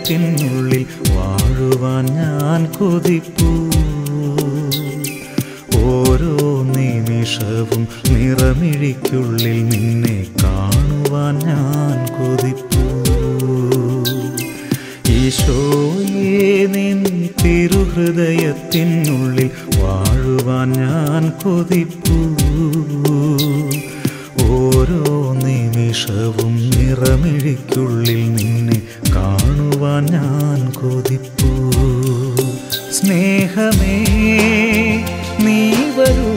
ഹൃദയത്തിനുള്ളിൽ വാഴുവാൻ ഞാൻ കൊതിപ്പൂ ഓരോ നിമിഷവും നിറമിഴിക്കുള്ളിൽ നിന്നെ കാണുവാൻ ഞാൻ കൊതിപ്പൂ ഈശോയെ നിൻ തിരുഹൃദയത്തിനുള്ളിൽ വാഴുവാൻ ഞാൻ കൊതിപ്പൂ ഓരോ നിമിഷവും നിറമിഴിക്കുള്ളിൽ നിന്നെ കാണുവാൻ ഞാൻ കൊതിപ്പൂ സ്നേഹമേ നീ വരൂ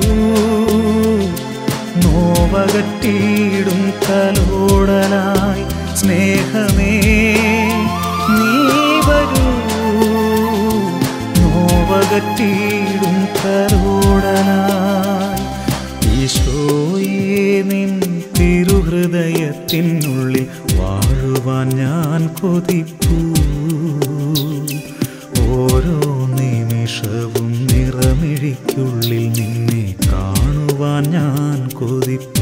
നോവകട്ടിയിടും കലോടലായി സ്നേഹമേ നീ വരൂ നോവകട്ടിയിടും കലോടലായി ഈശോയെ നിൻ തിരുഹൃദയത്തിനുള്ളിൽ വാഴുവാൻ ഞാൻ കൊതിപ്പൂ ഓരോ നിമിഷവും നിറമിഴിക്കുള്ളിൽ നിന്നെ കാണുവാൻ ഞാൻ കൊതിപ്പൂ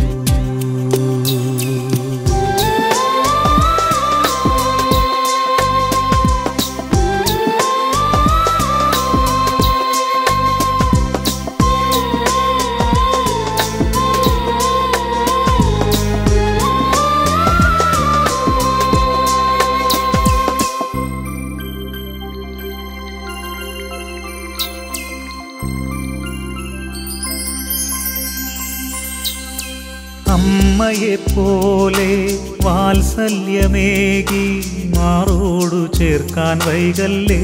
അമ്മയെപ്പോലെ വാത്സല്യമേകി മാറോടു ചേർക്കാൻ വൈകല്ലേ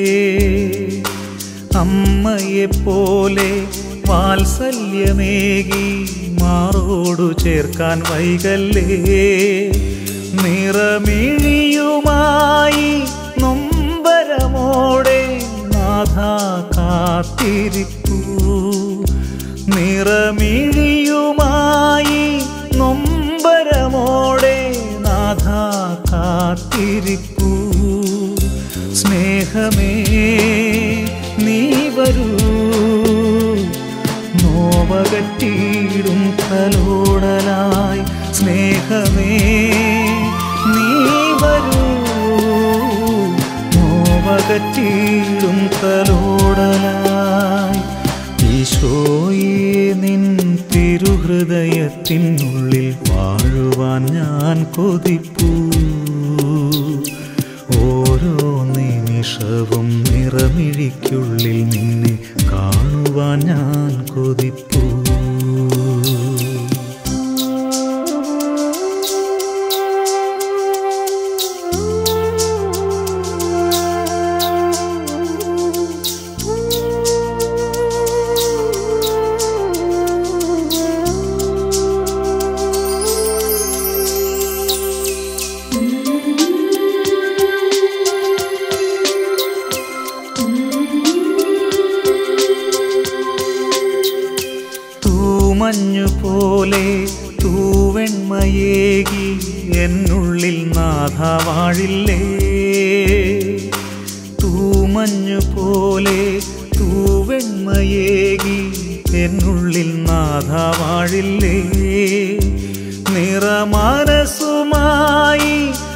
അമ്മയെപ്പോലെ വാത്സല്യമേകി മാറോടു ചേർക്കാൻ വൈകല്ലേ നിറമിഴിയുമായി നൊമ്പരമോടെ നാഥ കാത്തിരിപ്പൂ നിറമിഴിയുമായി നൊമ്പരമോടെ നാഥ കാത്തിരിപ്പൂ സ്നേഹമേ നീ വരൂ നോവകട്ടിയിടും കലോടലായി സ്നേഹമേ നീ വരൂ നോവകട്ടിയിടും കലോടലായി ഈശോയെ നിൻ തിരുഹൃദയത്തിനുള്ളിൽ വാഴുവാൻ ഞാൻ കൊതിപ്പൂ ഓരോ നിമിഷവും നിറമിഴിക്കുള്ളിൽ നിന്നെ കാണുവാൻ ഞാൻ കൊതിപ്പൂ തൂമഞ്ഞു പോലെ തൂവെണ്മയേകി എന്നുള്ളിൽ നാഥ വാഴില്ലേ തൂമഞ്ഞു പോലെ തൂവെണ്മയേകി എന്നുള്ളിൽ നാഥ വാഴില്ലേ നിറമനസുമായി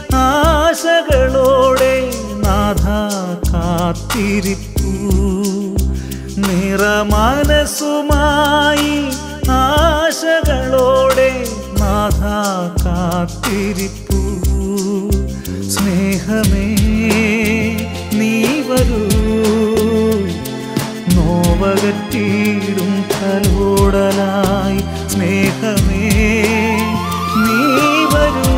ആശകളോടെ നാഥ കാത്തിരിപ്പൂ നിറമനസുമായി ആശകളോടെ നാഥ കാത്തിരിപ്പൂ സ്നേഹമേ നീ വരൂ നോവകറ്റിയിടും കലോടലായി സ്നേഹമേ നീ വരൂ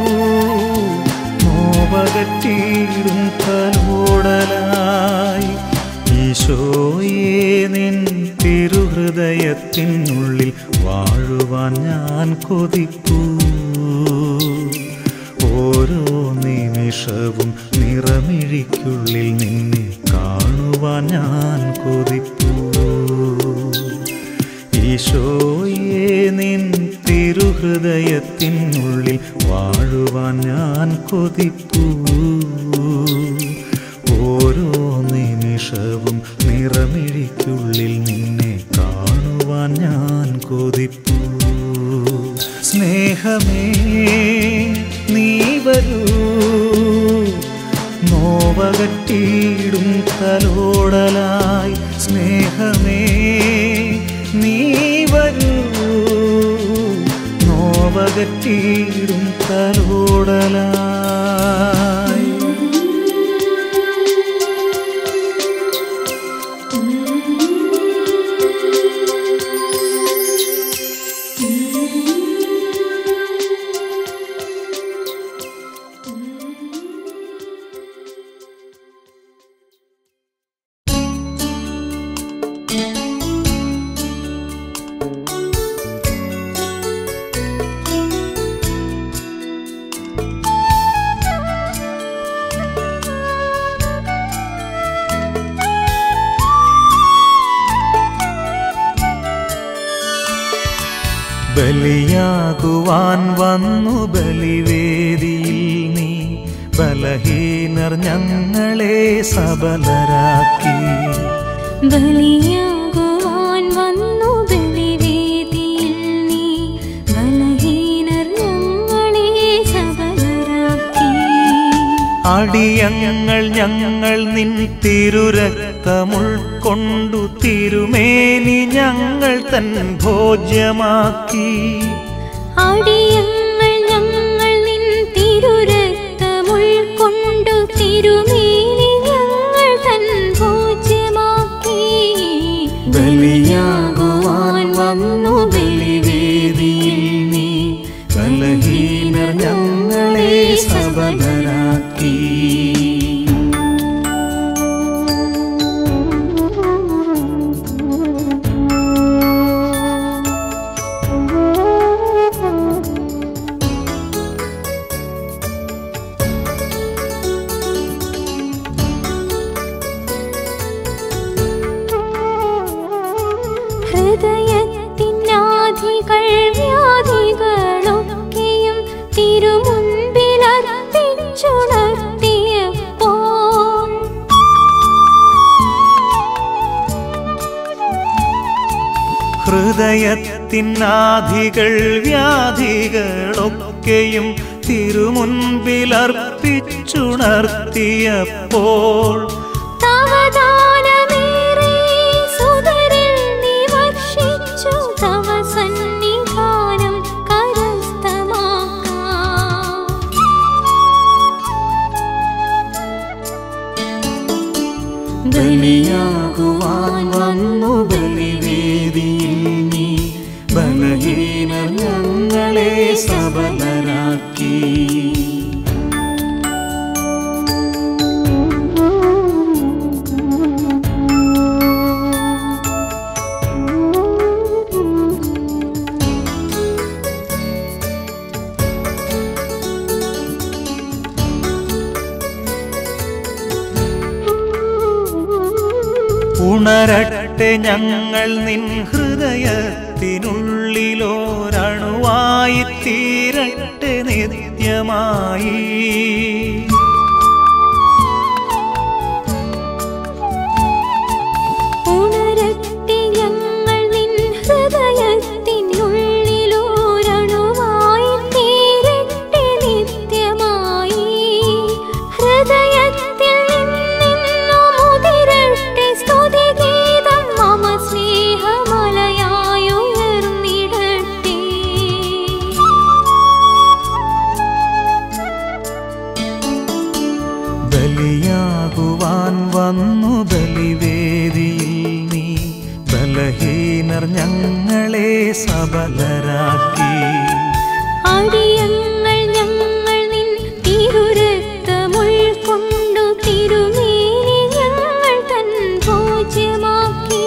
നോവകറ്റിയിടും കലോടലായി ഈശോയെ നിൻ തിരുഹൃദയത്തിനുള്ളിൽ വാഴുവാൻ ഞാൻ കൊതിപ്പൂ ഓരോ നിമിഷവും നിറമിഴിക്കുള്ളിൽ നിന്നെ കാണുവാൻ ഞാൻ കൊതിപ്പൂ ഈശോയെ നിൻ തിരുഹൃദയത്തിനുള്ളിൽ വാഴുവാൻ ഞാൻ കൊതിപ്പൂ ഓരോ നിമിഷവും നിറമിഴിക്കുള്ളിൽ നിന്നെ കാണുവാൻ ഞാൻ കൊതിപ്പൂ സ്നേഹമേ നീ വരൂ നോവകറ്റിയിടും തലോടലായി സ്നേഹമേ നീ വരൂ നോവകറ്റിയിടും തലോടലായി ബലിയാകുവാൻ വന്നു ബലിവേദിയിൽ നീ ബലഹീനർ ഞങ്ങളെ സബലരാക്കി ബലിയാകുവാൻ വന്നു ബലിവേദിയിൽ നീ ബലഹീനർ ഞങ്ങളെ സബലരാക്കി അടിയങ്ങൾ ഞങ്ങൾ നിൻ തിരുരക്തമുൾക്കൊണ്ടു തിരുമേനി ഞങ്ങൾ തൻ ഭോജ്യമാക്കി അടിയങ്ങൾ ഞങ്ങൾ നിൻ തിരുരക്തമുൾക്കൊണ്ടു തിരുമേനി ഞങ്ങൾ തൻ ഭോജ്യമാക്കി ബലിയാകുവാൻ വന്നു ബലിവേദിയിൽ നീ ബലഹീനർ ഞങ്ങളെ സബലരാക്കി ഹൃദയത്തിനാധികൾ വ്യാധികളൊക്കെയും തിരുമുൻപിലർപ്പിച്ചുണർത്തിയപ്പോൾ ഹൃദയത്തിനാധികൾ വ്യാധികളൊക്കെയും തിരുമുൻപിലർപ്പിച്ചുണർത്തിയപ്പോൾ തവദാനമേറെ സുതരിൽ നീ വർഷിച്ചു തവ സന്നിധാനം കരസ്ഥമാക്കാം ബലിയാകുവാൻ വന്നു ബലിവേദിയിൽ നീ ബലഹീനർ ഞങ്ങളെ സബലരാക്കി ഉണരട്ടെ ഞങ്ങൾ നിൻ ഹൃദയത്തിനുള്ളിലോരണുവായി തീരട്ടെ നിത്യമായി ഉണരട്ടെ ഞങ്ങൾ നിൻ ഹൃദയത്തിനുള്ളിലൂരണുവായി തീരട്ടെ നിത്യമായി ഹൃദയത്തിൽ നിന്നു മുതിരട്ടെ സ്തുതിഗീതം മമ സ്നേഹമലയായുയർന്നിടട്ടെ ബലിയാകുവാൻ വന്നു ബലിവേദിയിൽ നീ ബലഹീനർ ഞങ്ങളെ സബലരാക്കി അടിയങ്ങൾ ഞങ്ങൾ നിൻ തിരുരക്തമുൾക്കൊണ്ടു തിരുമേനി ഞങ്ങൾ തൻ ഭോജ്യമാക്കി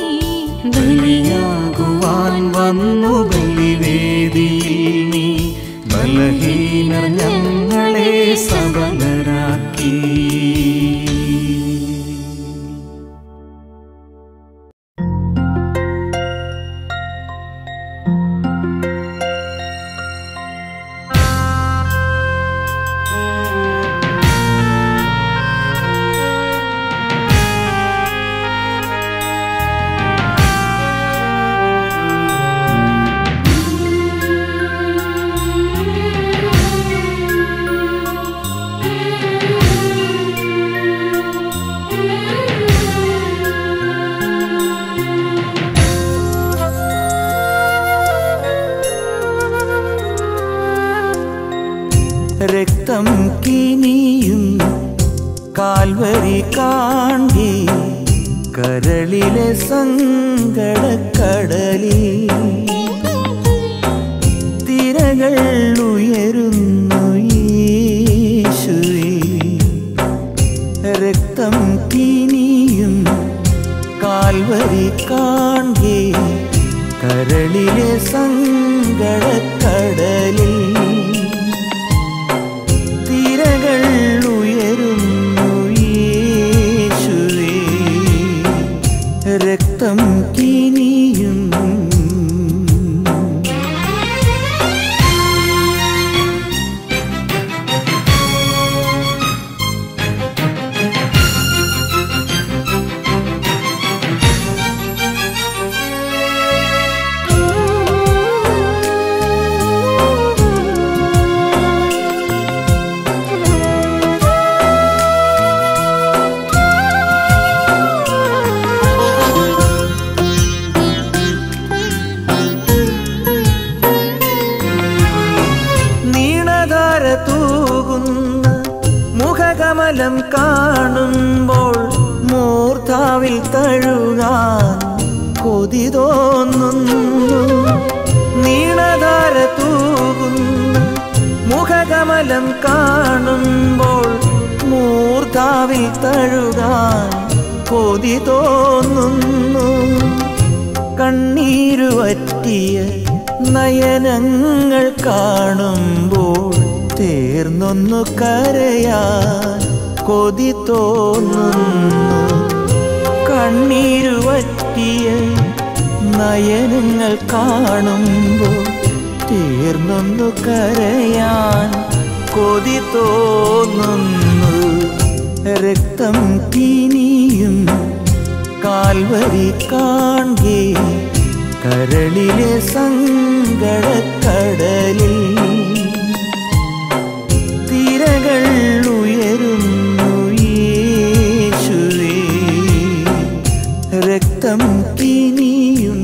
ബലിയാകുവാൻ വന്നു ബലിവേദിയിൽ നീ ബലഹീനർ ഞങ്ങളെ സബലരാക്കി രക്തം കിനിയും കാൽവരി കാണ്ടി കരളിലെ സങ്കടക്കടലിൽ തിരകൾ ഉയരുന്നു യേശുവേ രക്തം കിനിയും കാൽവരി കാണ്ടി കരളിലെ സങ്കടക്കടലിൽ തിരകൾ ഉയരുന്നു യേശുവേ രക്തം കിനിയും നീണധാര തൂകുന്ന മുഖകമലം കാണുമ്പോൾ മൂർധാവിൽ തഴുകാൻ കൊതി തോന്നുന്നു നീണധാര തൂകുന്ന മുഖകമലം കാണുമ്പോൾ മൂർധാവിൽ തഴുകാൻ കൊതി തോന്നുന്നു കണ്ണീരുവറ്റിയ നയനങ്ങൾ കാണുമ്പോൾ തീർന്നൊന്നു കരയാൻ കൊതി തോന്നുന്നു കണ്ണീരുവറ്റിയ നയനങ്ങൾ കാണുമ്പോൾ തീർന്നൊന്നു കരയാൻ കൊതി തോന്നുന്നു രക്തം കിനിയും കാൽവരി കാൺകേ കരളിലെ സങ്കടക്കടലിൽ തിരകൾ ഉയരുന്നു യേശുവേ രക്തം കിനിയും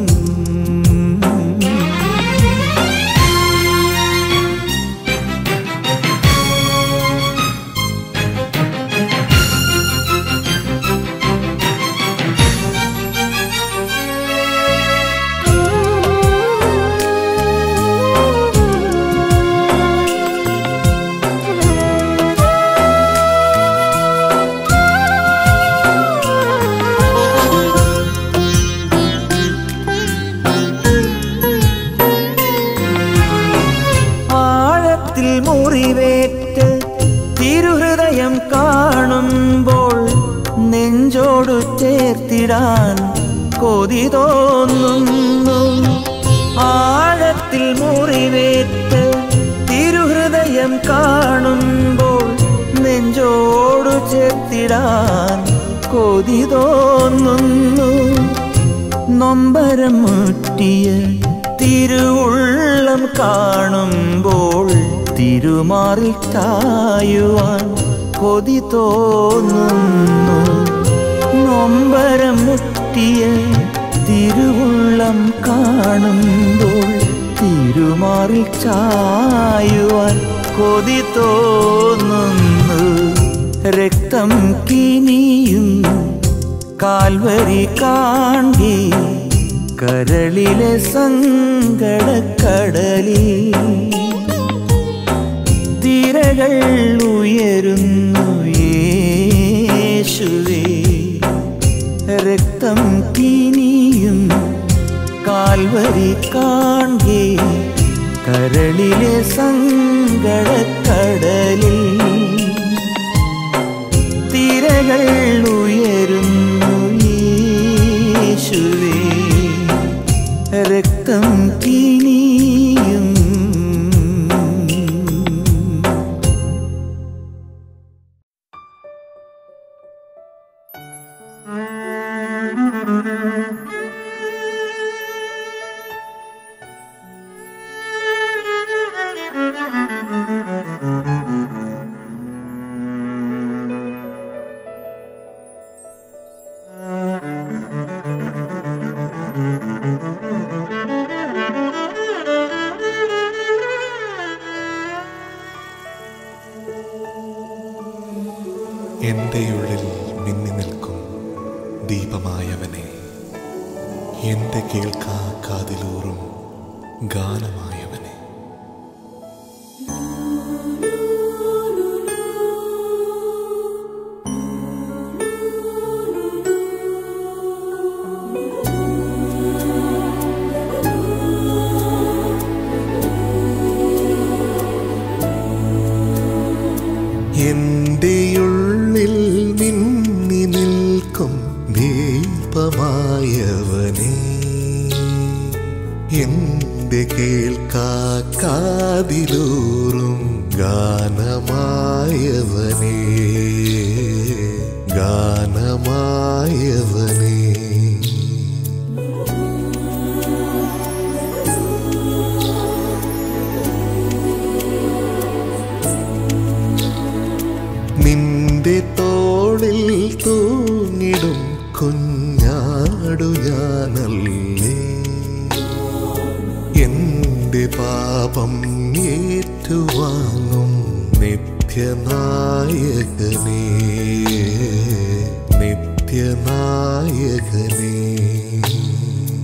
ആഴത്തിൽ മുറിവേറ്റ് തിരുഹൃദയം കാണുമ്പോൾ നെഞ്ചോടു ചേർത്തിടാൻ കൊതി തോന്നുന്നു ആഴത്തിൽ മുറിവേറ്റ് തിരുഹൃദയം കാണുമ്പോൾ നെഞ്ചോടു ചേർത്തിടാൻ കൊതി തോന്നുന്നു നൊമ്പരം മുറ്റിയ തിരുവുള്ളം കാണുമ്പോൾ തിരുമാറിൽ ചായുവാൻ കൊതി തോന്നുന്നു നൊമ്പരം മുറ്റിയ തിരുവുള്ളം കാണുമ്പോൾ തിരുമാറിൽ ചായുവാൻ കൊതി തോന്നുന്നു രക്തം കിനിയും കാൽവരി കാണ്ടി കരളിലെ സങ്കടക്കടലിൽ തിരകൾ ഉയരുന്നു യേശുവേ രക്തം കിനിയും കാൽവരി കാൺകേ കരളിലെ സങ്കടക്കടലിൽ തിരകൾ ഉയരുന്നു യേശുവേ രക്തം കിനിയും എൻ്റെ ഉള്ളിൽ മിന്നി നിൽക്കും ദീപമായവനെ എൻ്റെ കേൾക്കാ കാതിലൂറും ഗാനമായവനെ എൻ്റെ ഉള്ളിൽ മിന്നി നിൽക്കും ദീപമായവനെ എൻ്റെ കേൾക്കാ കാതിലൂറും ഗാനമായവനെ ഗാനമായവനെ നിന്റെ തോളിൽ തൂങ്ങിടും കുഞ്ഞാടു ഞാനല്ലേ എന്റെ പാപം ഏറ്റുവാങ്ങും നിത്യനായകനേ നിത്യനായകനേ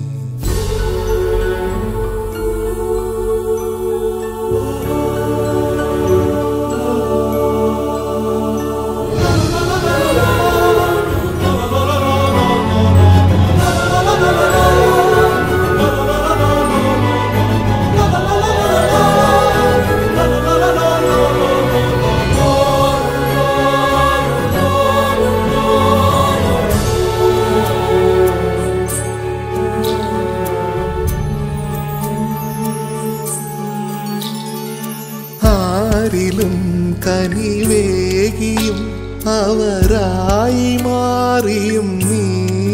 ആരിലും കനിവേകിയും അവരായി മാറിയും നീ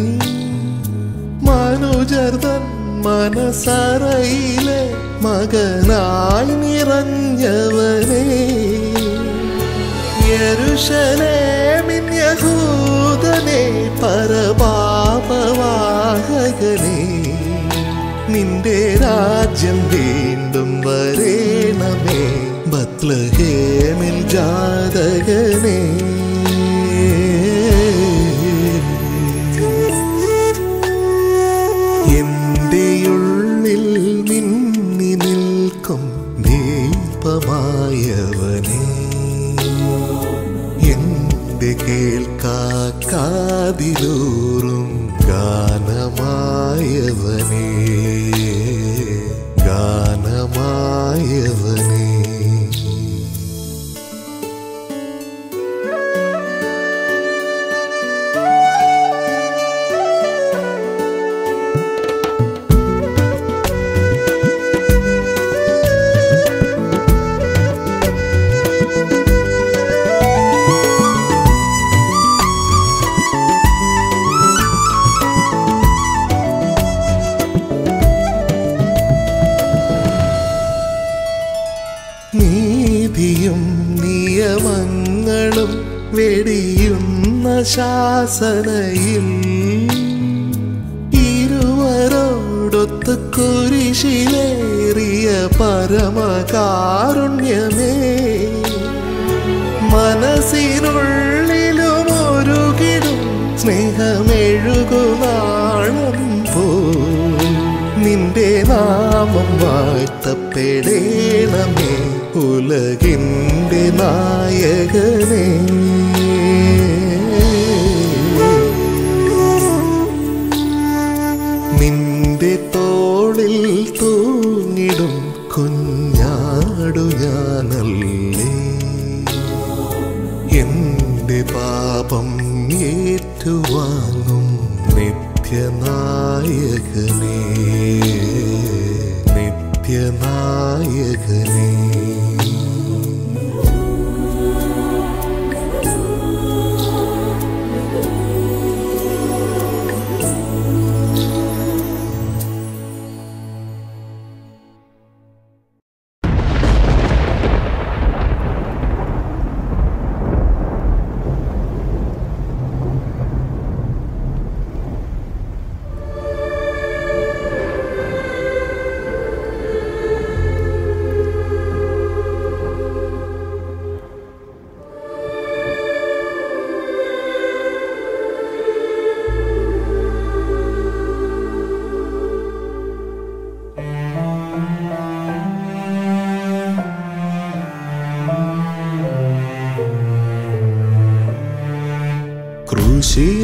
മനുജർതൻ മനസറയിലെ മകനായി നിറഞ്ഞവനെ യരുഷലേമിൻ യഹൂദനെ പരപാപവാഹകനെ നിന്റെ രാജ്യം വീണ്ടും വരേണമേ ബത്ലഹേമിൽ ജാതകനെ എന്റെ ഉള്ളിൽ മിന്നി നിൽക്കും ദീപമായവനെ എന്റെ കേൾക്കാ കാതിലൂറും ഗാനമായവനെ ഗാനമായവനെ നീതിയും നിയമങ്ങളും വെടിയുന്ന ശാസനയിൽ ഇരുവരോടൊത്ത് കുരിശിലേറിയ പരമകാരുണ്യമേ മനസ്സിനുള്ളിലും ഒരുകിടും സ്നേഹമെഴുകുനാളം പോ നിന്റെ നാമം വാഴ്ത്തപ്പെടേണമേ ഉലകിൻ്റെ നായകനേ നിന്റെ തോളിൽ തൂങ്ങിടും കുഞ്ഞാടു ഞാനല്ലേ എന്റെ പാപം ഏറ്റുവാങ്ങും നിത്യനായകനേ നിത്യനായകനേ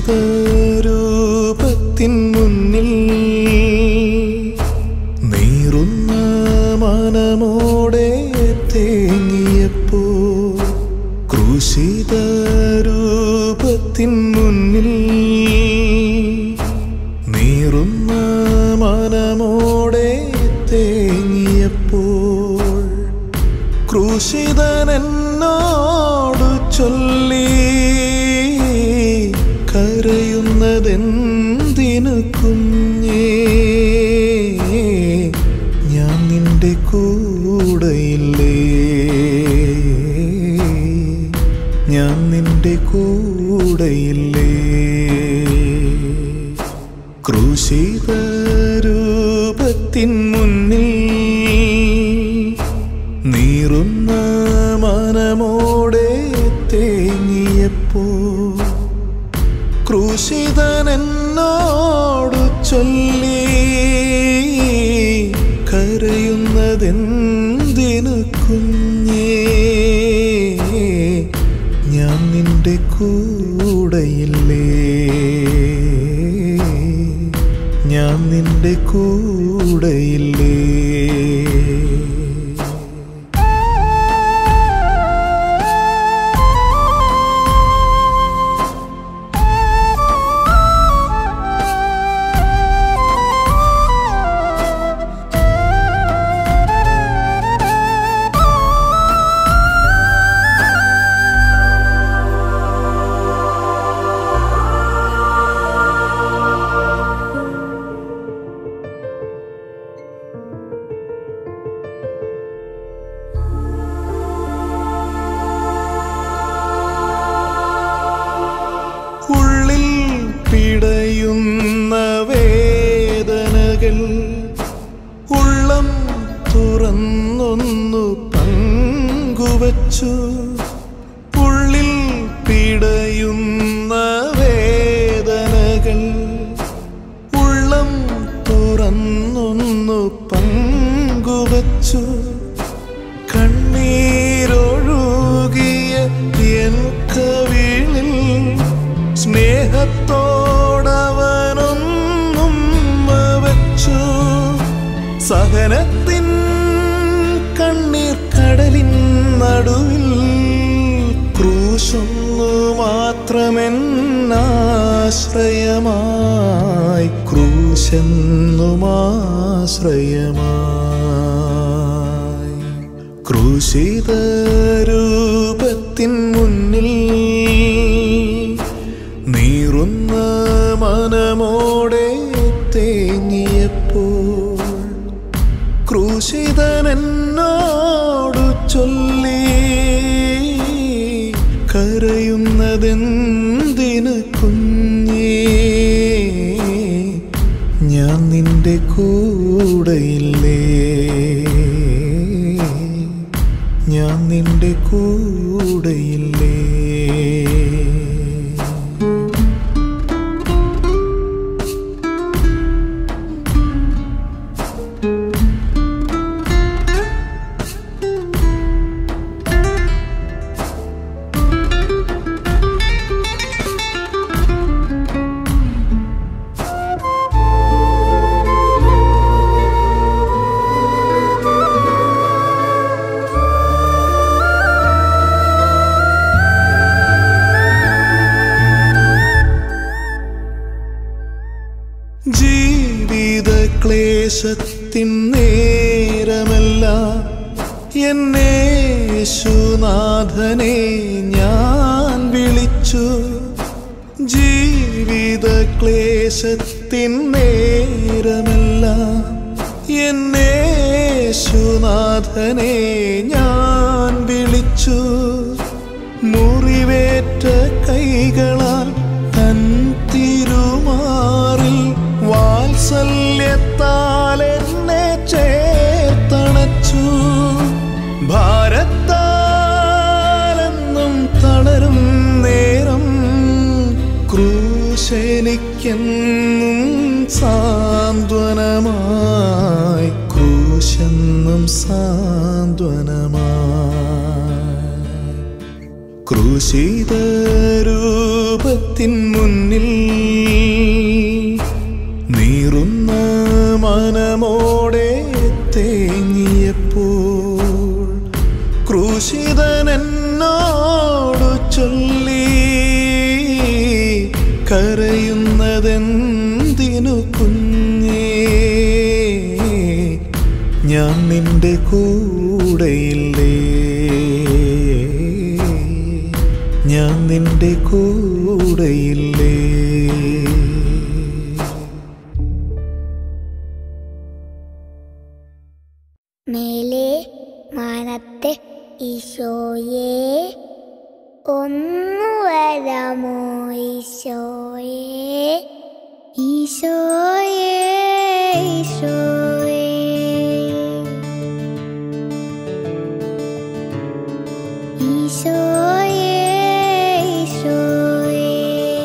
ക്രൂശിതരൂപത്തിൻ മുന്നിൽ നീറുന്ന മനമോടെ തേങ്ങിയപ്പോ ക്രൂശിതരൂപത്തിൻ മുന്നിൽ നീറുന്ന മനമോടെ തേങ്ങിയപ്പോൾ ക്രൂശിതനെന്നോടു ചൊല്ലി കരയുന്നതെന്തിനു കുഞ്ഞേ ഞാൻ നിന്റെ കൂടെയില്ലേ ഞാൻ നിന്റെ കൂടെയില്ലേ ക്രൂശിതരൂപത്തിൻ മുന്നിൽ നീറുന്ന മനമോടെ തേങ്ങിയപ്പോ ക്രൂശിതനെന്നോടു ചൊല്ലി കരയുന്നതെന്തിനു കുഞ്ഞേ ഞാൻ നിന്റെ കൂടെയില്ലേ ഞാൻ നിന്റെ കൂടെയില്ലേ ഉള്ളിൽ പിടയുന്ന വേദനകൾ ഉള്ളം തുറന്നൊന്നു പങ്കുവച്ചു ഉള്ളിൽ പിടയുന്ന വേദനകൾ ഉള്ളം തുറന്നൊന്നു പങ്കുവച്ചു കണ്ണീരൊഴുകിയ എൻ കവിളിൽ സ്നേഹത്തോടവനൊന്നും വച്ചു സഹനത്തിൻ കണ്ണീർ കടലിൻ നടുവിൽ ക്രൂശൊന്നു മാത്രമെന്നാശ്രയമായി ക്രൂശെന്നുമാശ്രയമായി ക്രൂശിതരൂപത്തിൻ മുന്നിൽ നീറുന്ന മനമോടെ തേങ്ങിയപ്പോൾ ക്രൂശിതനെന്നോടു ചൊല്ലി കരയുന്നതെന്തിനു കുഞ്ഞേ ഞാൻ നിന്റെ കൂടെയില്ലേ ഞാൻ നിന്റെ കൂടെയില്ലേ ജീവിത ക്ലേശത്തിൻ നേരമല്ല എന്നേശുനാഥനെ ഞാൻ വിളിച്ചു ജീവിത ക്ലേശത്തിൻ നേരമല്ല എന്നേശുനാഥനെ ഞാൻ വിളിച്ചു മുറിവേറ്റ കൈകളാൽ തൻ തിരുമാറിൽ വാത്സല്യത്താൽ എന്നെ ചേർത്തണച്ചു ഭാരത്താലെന്നും തളരും നേരം ക്രൂശനിക്കെന്നും സാന്ത്വനമായി ക്രൂശെന്നും സാന്ത്വനമായി ക്രൂശിതരൂപത്തിൻ മുന്നിൽ ഞാൻ നിന്റെ കൂടെയില്ലേ ഞാൻ നിന്റെ കൂടെയില്ലേ മേലെ മാനത്തെ ഈശോയെ ഒന്നു വരാമോ ഈശോയെ ഈശോയെ ഈശോയെ ഈശോയെ ഈശോയെ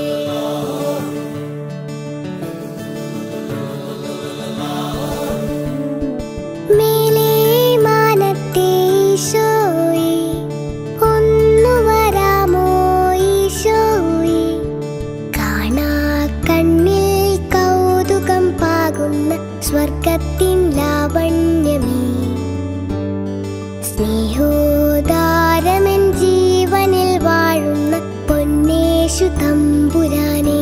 മേലെ മാനത്തെ ഈശോയെ ഒന്നു വരാമോ ഈശോയെ കാണാ കണ്ണിൽ കൗതുകം പാകുന്ന സ്വർഗത്തിൻ ലാവണ്യമേ സ്നേഹോദാരമൻ ജീവനിൽ വാഴുന്ന പൊന്നേശു തമ്പുരാനേ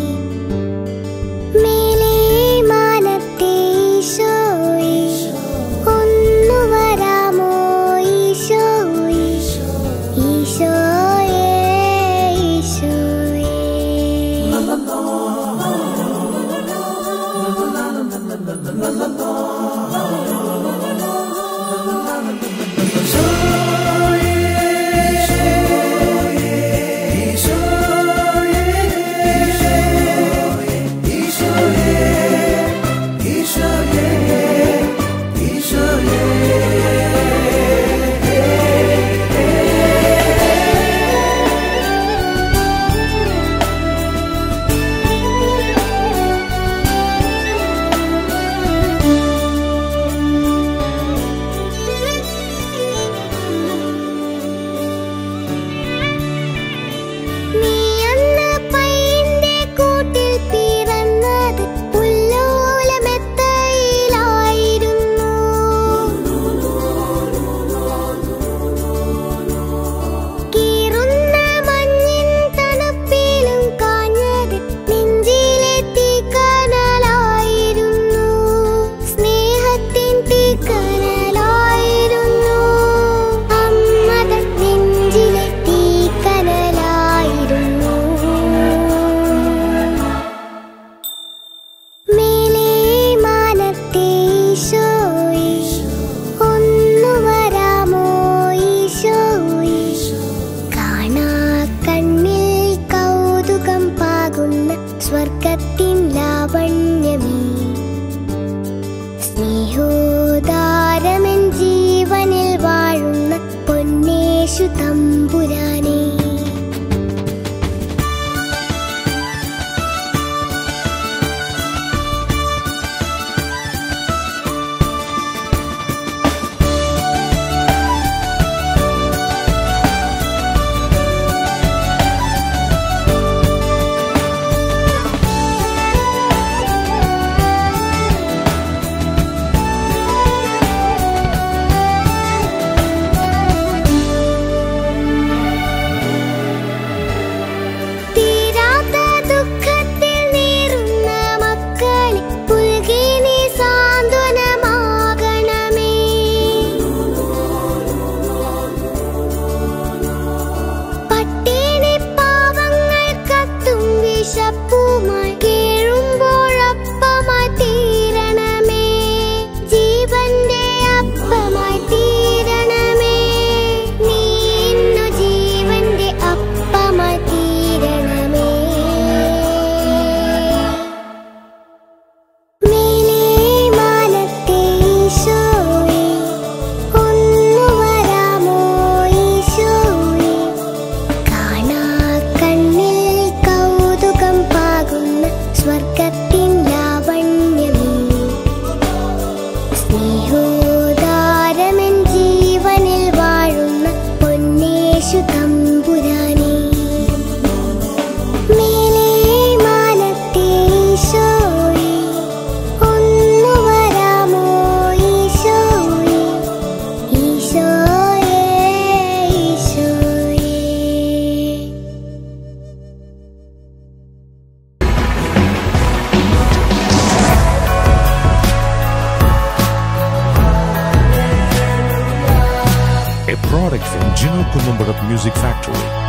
മേലെ മാനത്തെ ഈശോയെ ഒന്നു വരാമോ ഈശോയെ ഈശോയെ ഈശോയെ നീ അന്ന് പൈന്റെ കൂട്ടിൽ പിറന്നത് ഉല്ലോലമെത്തയിലായിരുന്നു കീറുന്ന മഞ്ഞിൻ തണുപ്പിലും കാഞ്ഞത് നെഞ്ചിലെ തീക്കനലായിരുന്നു സ്നേഹത്തിൻ തീക്കനലായിരുന്നു അമ്മത നെഞ്ചിലെ തീക്കനലായിരുന്നു മേലെ മാനത്തെ ഈശോയെ ഒന്നു വരാമോ ഈശോയെ കാണാ കണ്ണിൽ കൗതുകം പാകുന്ന സ്വർഗത്തിൻ ലാവണ്യമേ സ്നേഹോദാരമൻ ജീവനിൽ വാഴുന്ന പൊന്നേശു തമ്പുരാനേ തീരാത്ത ദുഃഖത്തിൽ നീറുന്ന മക്കളെ പുൽകി നീ സാന്ത്വനമാകണമേ പട്ടിണി പാവങ്ങൾ കത്തും വിശപ്പുമായി കേഴുമ്പോഴപ്പമായി തീരണമേ ജീവന്റെ അപ്പമായി തീരണമേ നീ ഇന്നു ജീവന്റെ അപ്പമായി തീരണമേ മേലെ മാനത്തെ ഈശോയെ ഒന്നു വരാമോ ഈശോയെ കാണാ കണ്ണിൽ കൗതുകം പാകുന്ന സ്വർഗത്തിൻ ലാവണ്യമേ സ്നേഹോദാരമൻ ജീവനിൽ വാഴുന്ന പൊന്നേശു തമ്പുരാനേ മേലെ മാനത്തെ ഈശോയെ ഒന്നു വരാമോ ഈശോയെ ഈശോയെ ഈശോയെ യേശുവേ a product from Gino Columbarat Music Factory.